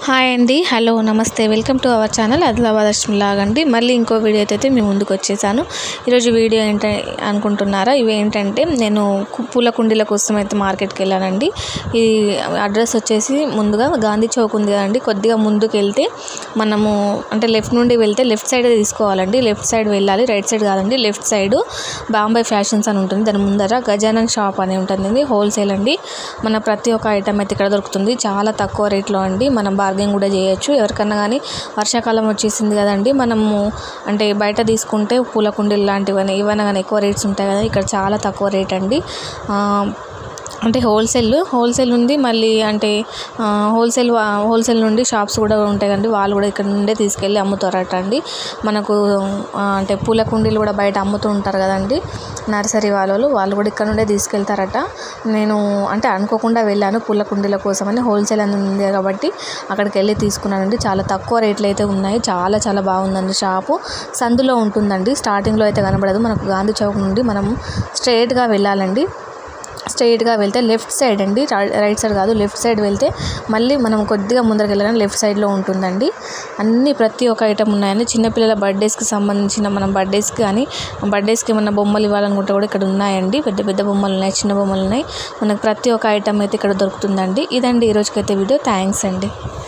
hi అండి hello నమస్తే welcome to our channel Adilabad అష్టమి లాగండి మళ్ళీ ఇంకో వీడియో అయితే మీ ముందుకు వచ్చేసాను ఈరోజు వీడియో ఏంట అనుకుంటున్నారా ఇవి ఏంటంటే నేను కు- పూల కుండీల కోసం అయితే మార్కెట్కి వెళ్ళానండి ఈ అడ్రస్ వచ్చేసి ముందుగా గాంధీ చౌక్ ఉంది కదండి కొద్దిగా ముందుకు వెళ్తే మనము అంటే లెఫ్ట్ నుండి వెళ్తే లెఫ్ట్ సైడ్ తీసుకోవాలండి లెఫ్ట్ సైడ్ వెళ్ళాలి రైట్ సైడ్ కాదండి లెఫ్ట్ సైడ్ బాంబే ఫ్యాషన్స్ అని ఉంటుంది దాని ముందర గజానన్ షాప్ అని ఉంటుంది హోల్సేల్ అండి మన ప్రతి ఒక్క ఐటమ్ అయితే ఇక్కడ దొరుకుతుంది చాలా తక్కువ రేట్లో అండి మనం బార్గెన్ కూడా చేయొచ్చు ఎవరికన్నా కానీ వర్షాకాలం వచ్చేసింది కదండి మనము అంటే బయట తీసుకుంటే పూల కుండీలు లాంటివన్నీ ఇవన్నీ కానీ ఎక్కువ రేట్స్ ఉంటాయి కదా ఇక్కడ చాలా తక్కువ రేట్ అండి ఆ, అంటే హోల్సేల్ హోల్సేల్ ఉంది మళ్ళీ అంటే ఆ, హోల్సేల్ వా- హోల్సేల్ నుండి షాప్స్ కూడా ఉంటాయి కండి వాళ్ళు కూడా ఇక్కడ నుండే తీసుకెళ్ళి అమ్ముతారట అండి మనకు ఆ, అంటే పూల కుండీలు కూడా బయట అమ్ముతూ ఉంటారు కదండి నర్సరీ వాళ్ళు వాళ్ళు కూడా ఇక్కడ నుండే తీసుకెళ్తారట నేను అంటే అనుకోకుండా వెళ్ళాను పూల కుండీల కోసం అని హోల్సేల్ అని ఉంది కాబట్టి అక్కడికి వెళ్ళి తీసుకున్నానండి చాలా తక్కువ రేట్లు అయితే ఉన్నాయి చాలా చాలా బాగుందండి షాపు సందులో ఉంటుందండి స్టార్టింగ్లో అయితే కనబడదు మనకు గాంధీ చౌక్ నుండి మనం స్ట్రైట్గా వెళ్ళాలండి స్ట్రైట్గా వెళ్తే లెఫ్ట్ సైడ్ అండి రా- రైట్ సైడ్ కాదు లెఫ్ట్ సైడ్ వెళ్తే మళ్ళీ మనం కొద్దిగా ముందరికి వెళ్ళాలని లెఫ్ట్ సైడ్లో ఉంటుందండి అన్ని ప్రతి ఒక్క ఐటమ్ ఉన్నాయండి చిన్నపిల్లల బర్త్డేస్కి సంబంధించిన మనం బర్త్డేస్కి కానీ బర్త్డేస్కి ఏమన్నా బొమ్మలు ఇవ్వాలనుకుంటే కూడా ఇక్కడ ఉన్నాయండి పెద్ద పెద్ద బొమ్మలు ఉన్నాయి చిన్న బొమ్మలు ఉన్నాయి మనకు ప్రతి ఒక్క ఐటమ్ అయితే ఇక్కడ దొరుకుతుందండి ఇదండి ఈ రోజుకైతే వీడియో థ్యాంక్స్ అండి